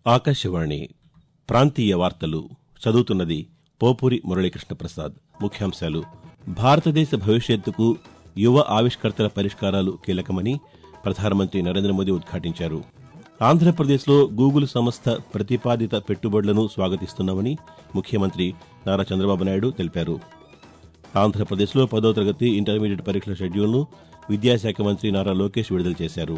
ఆకాశవాణి ప్రాంతీయ వార్తలు చదువుతున్నది పోపూరి మురళీకృష్ణ ప్రసాద్ ముఖ్యాంశాలు భారతదేశ భవిష్యత్తుకు యువ ఆవిష్కర్తల పరిష్కారాలు కీలకమని ప్రధానమంత్రి నరేంద్ర మోదీ ఉద్ఘాటించారు ఆంధ్రప్రదేశ్లో గూగుల్ సంస్థ ప్రతిపాదిత పెట్టుబడులను స్వాగతిస్తున్నామని ముఖ్యమంత్రి నారా చంద్రబాబు నాయుడు తెలిపారు ఆంధ్రప్రదేశ్లో పదో తరగతి ఇంటర్మీడియట్ పరీక్షల షెడ్యూల్ను విద్యాశాఖ మంత్రి నారా లోకేష్ విడుదల చేశారు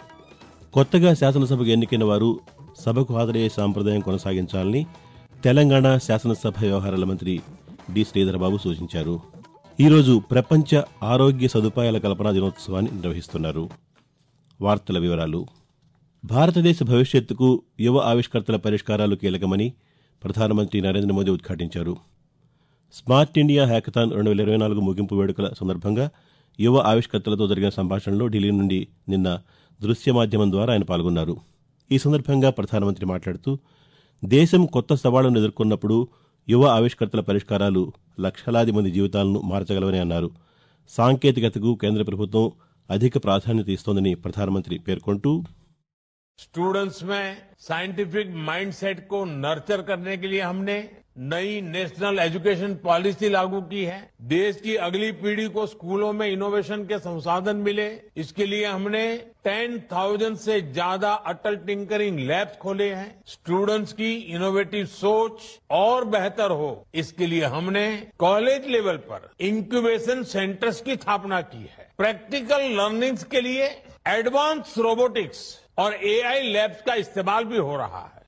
కొత్తగా శాసనసభకు ఎన్నికైన వారు సభకు హాజరయ్యే సాంప్రదాయం కొనసాగించాలని తెలంగాణ శాసనసభ వ్యవహారాల మంత్రి డి శ్రీధరబాబు సూచించారు ఈరోజు ప్రపంచ ఆరోగ్య సదుపాయాల కల్పనా దినోత్సవాన్ని నిర్వహిస్తున్నారు వార్తల వివరాలు భారతదేశ భవిష్యత్తుకు యువ ఆవిష్కర్తల పరిష్కారాలు కీలకమని ప్రధానమంత్రి నరేంద్ర మోదీ ఉద్ఘాటించారు స్మార్ట్ ఇండియా హ్యాకథాన్ రెండు వేల ఇరవై నాలుగు ముగింపు వేడుకల సందర్భంగా యువ ఆవిష్కర్తలతో జరిగిన సంభాషణలో ఢిల్లీ నుండి నిన్న దృశ్య మాధ్యమం ద్వారా ఆయన పాల్గొన్నారు ఈ సందర్భంగా ప్రధానమంత్రి మాట్లాడుతూ దేశం కొత్త సవాళ్లను ఎదుర్కొన్నప్పుడు యువ ఆవిష్కర్తల పరిష్కారాలు లక్షలాది మంది జీవితాలను మార్చగలవని అన్నారు సాంకేతికతకు కేంద్ర ప్రభుత్వం అధిక ప్రాధాన్యత ఇస్తోందని ప్రధానమంత్రి పేర్కొంటూ स्टूडेंट्स में साइंटिफिक माइंडसेट को नर्चर करने के लिए हमने नई नेशनल एजुकेशन पॉलिसी लागू की है देश की अगली पीढ़ी को स्कूलों में इनोवेशन के संसाधन मिले इसके लिए हमने 10,000 से ज्यादा अटल टिंकरिंग लैब्स खोले हैं स्टूडेंट्स की इनोवेटिव सोच और बेहतर हो इसके लिए हमने कॉलेज लेवल पर इंक्यूबेशन सेंटर्स की स्थापना की है प्रैक्टिकल लर्निंग्स के लिए एडवांस रोबोटिक्स और एआई लैब्स का इस्तेमाल भी हो रहा है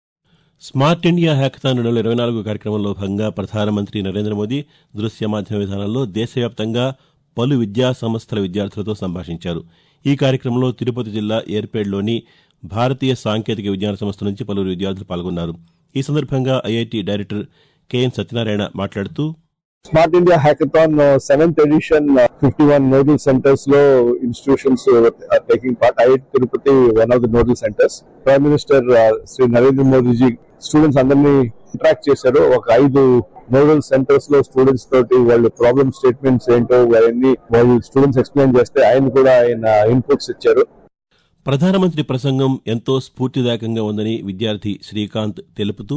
స్మార్ట్ ఇండియా హ్యాకథాన్ రెండు వేల ఇరవై నాలుగు కార్యక్రమంలో భాగంగా ప్రధానమంత్రి నరేంద్ర మోదీ దృశ్య మాధ్యమ విధానంలో దేశవ్యాప్తంగా పలు విద్యా సంస్థల విద్యార్థులతో సంభాషించారు ఈ కార్యక్రమంలో తిరుపతి జిల్లా ఏర్పేడ్లోని భారతీయ సాంకేతిక విజ్ఞాన సంస్థ నుంచి పలువురు విద్యార్థులు పాల్గొన్నారు ఈ సందర్భంగా ఐఐటి డైరెక్టర్ కెఎన్ సత్యనారాయణ మాట్లాడుతూ smart India hackathon seventh edition fifty one nodal centres లో institutions are taking part IIT Tirupati one of the nodal centres prime minister Shri Narendra Modiji students అందరినీ ఇంటరాక్ట్ చేశారు ఒక ఐదు నోడల్ సెంటర్స్ లో స్టూడెంట్స్ తోటి వాళ్ళ ప్రాబ్లమ్ స్టేట్మెంట్స్ ఏంటో అవన్నీ వాళ్ళు స్టూడెంట్స్ ఎక్స్ప్లెయిన్ చేస్తే ఆయన కూడా ఆయన ఇన్పుట్స్ ఇచ్చారు ప్రధానమంత్రి ప్రసంగం ఎంతో స్ఫూర్తిదాయకంగా ఉందని విద్యార్థి శ్రీకాంత్ తెలుపుతూ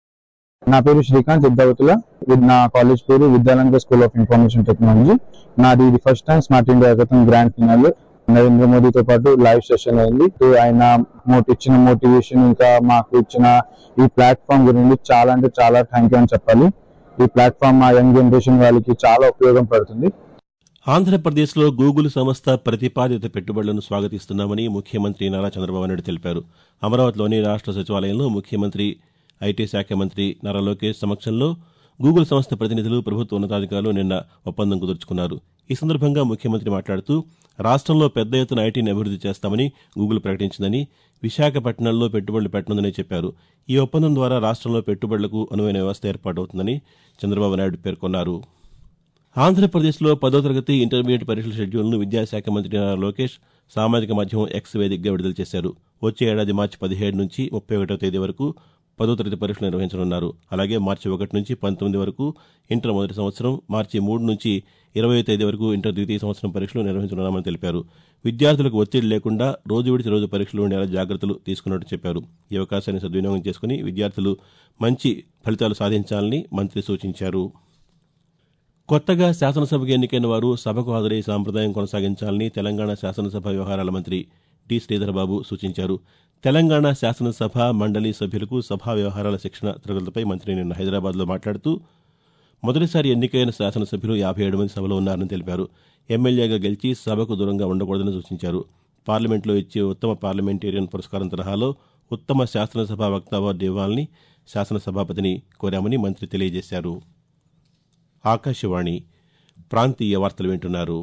నా పేరు శ్రీకాంత్ విద్యావతుల విద్ నా కాలేజ్ పేరు Vidyalanka school of information technology నాది ఇది first time smart India hackathon grand finale Narendra మోదీతో పాటు లైవ్ సెషన్ అయింది ఆయన మోటి ఇచ్చిన మోటివేషన్ ఇంకా మాకు ఇచ్చిన ఈ ప్లాట్ఫామ్ గురించి చాలా అంటే చాలా థ్యాంక్ యూ అని చెప్పాలి ఈ ప్లాట్ఫామ్ మా యంగ్ జనరేషన్ వాళ్ళకి చాలా ఉపయోగం పడుతుంది ఆంధ్రప్రదేశ్లో గూగుల్ సంస్థ ప్రతిపాదిత పెట్టుబడులను స్వాగతిస్తున్నామని ముఖ్యమంత్రి నారా చంద్రబాబు నాయుడు తెలిపారు అమరావతిలోని రాష్ట్ర సచివాలయంలో ముఖ్యమంత్రి ఐటీ శాఖ మంత్రి నారా లోకేష్ సమక్షంలో గూగుల్ సంస్థ ప్రతినిధులు ప్రభుత్వ ఉన్నతాధికారులు నిన్న ఒప్పందం కుదుర్చుకున్నారు ఈ సందర్భంగా ముఖ్యమంత్రి మాట్లాడుతూ రాష్ట్రంలో పెద్ద ఎత్తున ఐటీని అభివృద్ది చేస్తామని గూగుల్ ప్రకటించిందని విశాఖపట్నంలో పెట్టుబడులు పెట్టనుందని చెప్పారు ఈ ఒప్పందం ద్వారా రాష్ట్రంలో పెట్టుబడులకు అనువైన వ్యవస్థ ఏర్పాటవుతుందని చంద్రబాబు నాయుడు పేర్కొన్నారు ఆంధ్రప్రదేశ్లో పదో తరగతి ఇంటర్మీడియట్ పరీక్షల షెడ్యూల్ను విద్యాశాఖ మంత్రి నారా లోకేష్ సామాజిక మాధ్యమం ఎక్స్ వేదికగా విడుదల చేశారు వచ్చే ఏడాది మార్చి పదిహేడు నుంచి ముప్పై ఒకటో తేదీ వరకు పదో తరగతి పరీక్షలు నిర్వహించనున్నారు అలాగే మార్చి ఒకటి నుంచి పంతొమ్మిది వరకు ఇంటర్ మొదటి సంవత్సరం మార్చి మూడు నుంచి ఇరవై తేదీ వరకు ఇంటర్ ద్వితీయ సంవత్సరం పరీక్షలు నిర్వహించనున్నామని తెలిపారు విద్యార్థులకు ఒత్తిడి లేకుండా రోజు విడిచి రోజు పరీక్షలు ఉండేలా జాగ్రత్తలు తీసుకున్నట్టు చెప్పారు ఈ అవకాశాన్ని సద్వినియోగం చేసుకుని విద్యార్థులు మంచి ఫలితాలు సాధించాలని మంత్రి సూచించారు కొత్తగా శాసనసభకు ఎన్నికైన వారు సభకు హాజరయ్యే సాంప్రదాయం కొనసాగించాలని తెలంగాణ శాసనసభ వ్యవహారాల మంత్రి డి శ్రీధరబాబు సూచించారు తెలంగాణ శాసనసభ మండలి సభ్యులకు సభా వ్యవహారాల శిక్షణ తరగతులపై మంత్రి నిన్న హైదరాబాద్లో మాట్లాడుతూ మొదటిసారి ఎన్నికైన శాసనసభ్యులు యాభై ఏడు మంది సభలో ఉన్నారని తెలిపారు ఎమ్మెల్యేగా గెలిచి సభకు దూరంగా ఉండకూడదని సూచించారు పార్లమెంట్లో ఇచ్చే ఉత్తమ పార్లమెంటేరియన్ పురస్కారం తరహాలో ఉత్తమ శాసనసభ వక్త అవార్డు ఇవ్వాలని శాసనసభాపతిని కోరామని మంత్రి తెలియజేశారు ఆకాశవాణి ప్రాంతీయ వార్తలు వింటున్నారు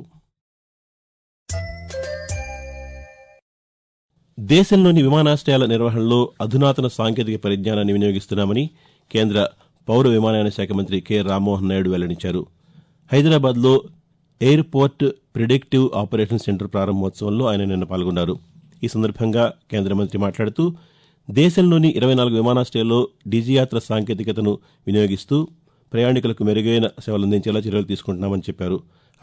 దేశంలోని విమానాశ్రయాల నిర్వహణలో అధునాతన సాంకేతిక పరిజ్ఞానాన్ని వినియోగిస్తున్నామని కేంద్ర పౌర విమానయాన శాఖ మంత్రి కె రామ్మోహన్ నాయుడు వెల్లడించారు హైదరాబాద్లో ఎయిర్పోర్ట్ ప్రిడిక్టివ్ ఆపరేషన్ సెంటర్ ప్రారంభోత్సవంలో ఆయన నిన్న పాల్గొన్నారు ఈ సందర్భంగా కేంద్ర మంత్రి మాట్లాడుతూ దేశంలోని ఇరవై నాలుగు విమానాశ్రయాల్లో డిజియాత్ర సాంకేతికతను వినియోగిస్తూ ప్రయాణికులకు మెరుగైన సేవలు అందించేలా చర్యలు తీసుకుంటున్నామని చెప్పారు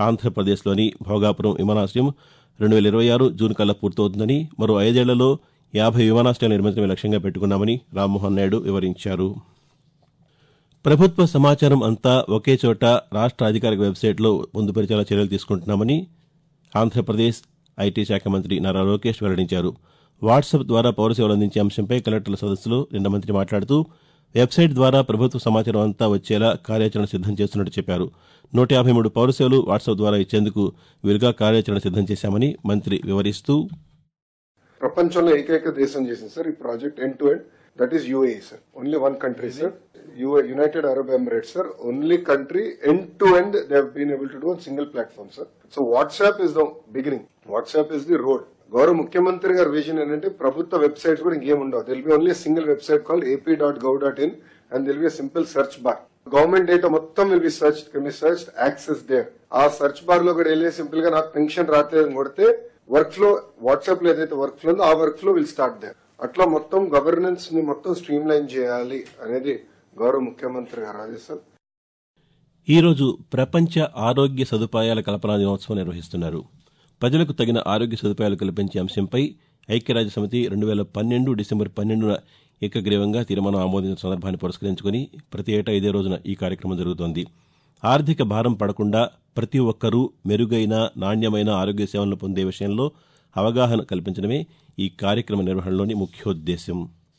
ఆంధ్రప్రదేశ్లోని భోగాపురం విమానాశ్రయం రెండు వేల ఇరవై ఆరు జూన్ కల్లా పూర్తవుతుందని మరో ఐదేళ్లలో యాభై విమానాశ్రయాలు నిర్మించడమే లక్ష్యంగా పెట్టుకున్నామని రామ్మోహన్ నాయుడు వివరించారు ప్రభుత్వ సమాచారం అంతా ఒకే చోట రాష్ట్ర అధికారిక వెబ్సైట్లో పొందుపరిచేలా చర్యలు తీసుకుంటున్నామని ఆంధ్రప్రదేశ్ ఐటీ శాఖ మంత్రి నారా లోకేష్ వెల్లడించారు వాట్సాప్ ద్వారా పౌర సేవలు అందించే అంశంపై కలెక్టర్ల సదస్సులో నిన్న మంత్రి మాట్లాడుతూ వెబ్సైట్ ద్వారా ప్రభుత్వ సమాచారం అంతా వచ్చేలా కార్యాచరణ సిద్దం చేస్తున్నట్టు చెప్పారు నూట యాభై మూడు పౌర సేవలు వాట్సాప్ ద్వారా ఇచ్చేందుకు వీలుగా కార్యాచరణ సిద్దం చేశామని మంత్రి వివరిస్తూ ప్రపంచంలో ఏకైక దేశం చేసింది సార్ ఈ project end to end that is UAE sir only one country sir United Arab Emirates sir only country end to end they been able to do on single platform sir so WhatsApp is the beginning WhatsApp is the road గౌరవ ముఖ్యమంత్రి గారి vision ఏంటంటే ప్రభుత్వ websites కూడా ఇంకేం ఉండవు there'll be only single website call AP dot gov dot in and there'll be simple search bar government data మొత్తం will be search can be search access there ఆ సెర్చ్ బార్ లో కూడా వెళ్ళి సింపుల్ గా నాకు పెన్షన్ రావట్లేదు అని కొడితే వర్క్ ఫ్లో వాట్సాప్ లో ఏదైతే వర్క్ ఫ్లో ఉందో ఆ workflow will start there అట్లా మొత్తం గవర్నెన్స్ ని మొత్తం స్ట్రీమ్ లైన్ చేయాలి అనేది గౌరవ ముఖ్యమంత్రి గారు ఆదేశాలు ఈరోజు ప్రపంచ ఆరోగ్య సదుపాయాల కల్పనా దినోత్సవం నిర్వహిస్తున్నారు ప్రజలకు తగిన ఆరోగ్య సదుపాయాలు కల్పించే అంశంపై ఐక్యరాజ్య సమితి రెండు వేల పన్నెండు డిసెంబర్ పన్నెండున ఏకగ్రీవంగా తీర్మానం ఆమోదించిన సందర్భాన్ని పురస్కరించుకుని ప్రతి ఏటా ఇదే రోజున ఈ కార్యక్రమం జరుగుతోంది ఆర్థిక భారం పడకుండా ప్రతి ఒక్కరూ మెరుగైన నాణ్యమైన ఆరోగ్య సేవలను పొందే విషయంలో అవగాహన కల్పించడమే ఈ కార్యక్రమ నిర్వహణలోని ముఖ్యోద్దేశం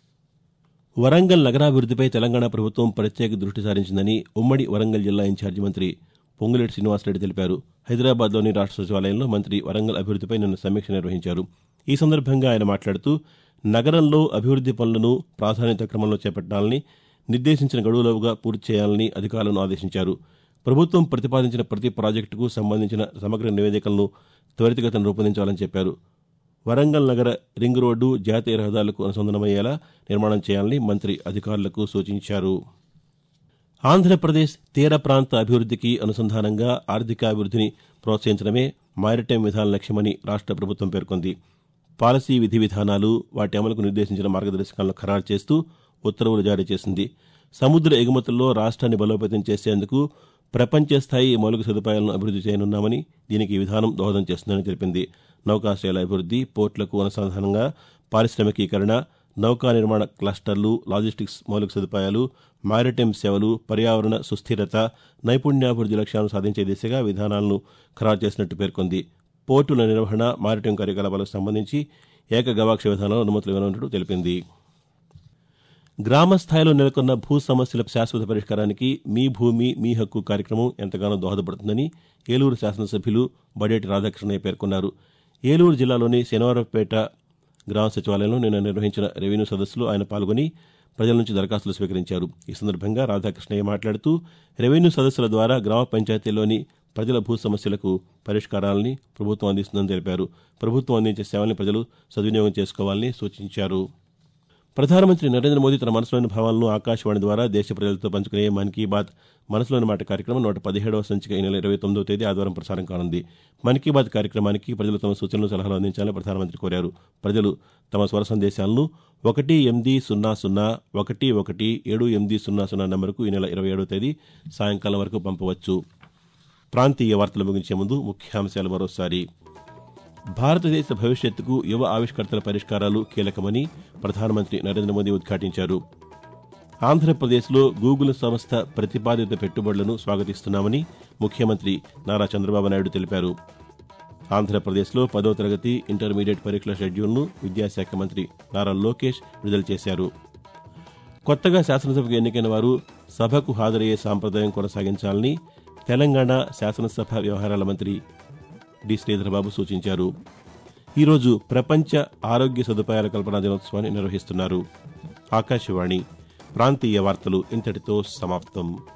వరంగల్ నగరాభివృద్దిపై తెలంగాణ ప్రభుత్వం ప్రత్యేక దృష్టి సారించిందని ఉమ్మడి వరంగల్ జిల్లా ఇన్ఛార్జి మంత్రి పొంగులేటి శ్రీనివాసరెడ్డి తెలిపారు హైదరాబాద్లోని రాష్ట్ర సచివాలయంలో మంత్రి వరంగల్ అభివృద్దిపై నిన్న సమీక్ష నిర్వహించారు ఈ సందర్భంగా ఆయన మాట్లాడుతూ నగరంలో అభివృద్ది పనులను ప్రాధాన్యత క్రమంలో చేపట్టాలని నిర్దేశించిన గడువులోగా పూర్తి చేయాలని అధికారులను ఆదేశించారు ప్రభుత్వం ప్రతిపాదించిన ప్రతి ప్రాజెక్టుకు సంబంధించిన సమగ్ర నివేదికలను త్వరితగతిన రూపొందించాలని చెప్పారు వరంగల్ నగర రింగ్ రోడ్డు జాతీయ రహదారులకు అనుసంధానమయ్యేలా నిర్మాణం చేయాలని మంత్రి అధికారులకు సూచించారు ఆంధ్రప్రదేశ్ తీర ప్రాంత అభివృద్దికి అనుసంధానంగా ఆర్థికాభివృద్దిని ప్రోత్సహించడమే మారిటైమ్ విధాన లక్ష్యమని రాష్ట్ర ప్రభుత్వం పేర్కొంది పాలసీ విధి విధానాలు వాటి అమలుకు నిర్దేశించిన మార్గదర్శకాలను ఖరారు చేస్తూ ఉత్తర్వులు జారీ చేసింది సముద్ర ఎగుమతుల్లో రాష్ట్రాన్ని బలోపేతం చేసేందుకు ప్రపంచ స్థాయి మౌలిక సదుపాయాలను అభివృద్ది చేయనున్నామని దీనికి ఈ విధానం దోహదం చేస్తుందని తెలిపింది నౌకాశ్రయాల అభివృద్ది పోర్టులకు అనుసంధానంగా పారిశ్రామికీకరణ నౌకా నిర్మాణ క్లస్టర్లు లాజిస్టిక్స్ మౌలిక సదుపాయాలు మారిటైమ్ సేవలు పర్యావరణ సుస్థిరత నైపుణ్యాభివృద్ది లక్ష్యాలను సాధించే దిశగా విధానాలను ఖరారు చేసినట్టు పేర్కొంది పోర్టుల నిర్వహణ మారిటైమ్ కార్యకలాపాలకు సంబంధించి ఏక గవాక్ష విధానంలో అనుమతులు ఇవ్వనున్నట్టు తెలిపింది గ్రామ స్థాయిలో నెలకొన్న భూ సమస్యల శాశ్వత పరిష్కారానికి మీ భూమి మీ హక్కు కార్యక్రమం ఎంతగానో దోహదపడుతుందని ఏలూరు శాసనసభ్యులు బడేటి రాధాకృష్ణయ్య పేర్కొన్నారు ఏలూరు జిల్లాలోని శనివారపేట గ్రామ సచివాలయంలో నిన్న నిర్వహించిన రెవెన్యూ సదస్సులో ఆయన పాల్గొని ప్రజల నుంచి దరఖాస్తులు స్వీకరించారు ఈ సందర్భంగా రాధాకృష్ణయ్య మాట్లాడుతూ రెవెన్యూ సదస్సుల ద్వారా గ్రామ పంచాయతీల్లోని ప్రజల భూ సమస్యలకు పరిష్కారాలని ప్రభుత్వం అందిస్తుందని తెలిపారు ప్రభుత్వం అందించే సేవల్ని ప్రజలు సద్వినియోగం చేసుకోవాలని సూచించారు ప్రధానమంత్రి నరేంద్ర మోదీ తన మనసులోని భావాలను ఆకాశవాణి ద్వారా దేశ ప్రజలతో పంచుకునే మన్ కీ బాత్ మనసులోని మాట కార్యక్రమం నూట పదిహేడవ సంచిక ఈ నెల ఇరవై తొమ్మిదవ తేదీ ఆదివారం ప్రసారం కానుంది మన్ కీ బాత్ కార్యక్రమానికి ప్రజలు తమ సూచనలు సలహాలు అందించాలని ప్రధానమంత్రి కోరారు ప్రజలు తమ స్వర సందేశాలను ఒకటి ఎనిమిది సున్నా సున్నా ఒకటి ఒకటి ఏడు ఎనిమిది సున్నా సున్నా నెంబర్కు ఈ నెల ఇరవై ఏడవ తేదీ సాయంకాలం వరకు పంపవచ్చు ప్రాంతీయ వార్తలు ముగించే ముందు ముఖ్యాంశాలు మరోసారి భారతదేశ భవిష్యత్తుకు యువ ఆవిష్కర్తల పరిష్కారాలు కీలకమని ప్రధానమంత్రి నరేంద్ర మోదీ ఉద్ఘాటించారు ఆంధ్రప్రదేశ్లో గూగుల్ సంస్థ ప్రతిపాదిత పెట్టుబడులను స్వాగతిస్తున్నామని ముఖ్యమంత్రి నారా చంద్రబాబు నాయుడు తెలిపారు ఆంధ్రప్రదేశ్లో పదో తరగతి ఇంటర్మీడియట్ పరీక్షల షెడ్యూల్ను విద్యాశాఖ మంత్రి నారా లోకేష్ విడుదల చేశారు కొత్తగా శాసనసభకు ఎన్నికైన వారు సభకు హాజరయ్యే సాంప్రదాయం కొనసాగించాలని తెలంగాణ శాసనసభ వ్యవహారాల మంత్రి డి శ్రీధరబాబు సూచించారు ఈరోజు ప్రపంచ ఆరోగ్య సదుపాయాల కల్పనా దినోత్సవాన్ని నిర్వహిస్తున్నారు ఆకాశవాణి ప్రాంతీయ వార్తలు ఇంతటితో సమాప్తం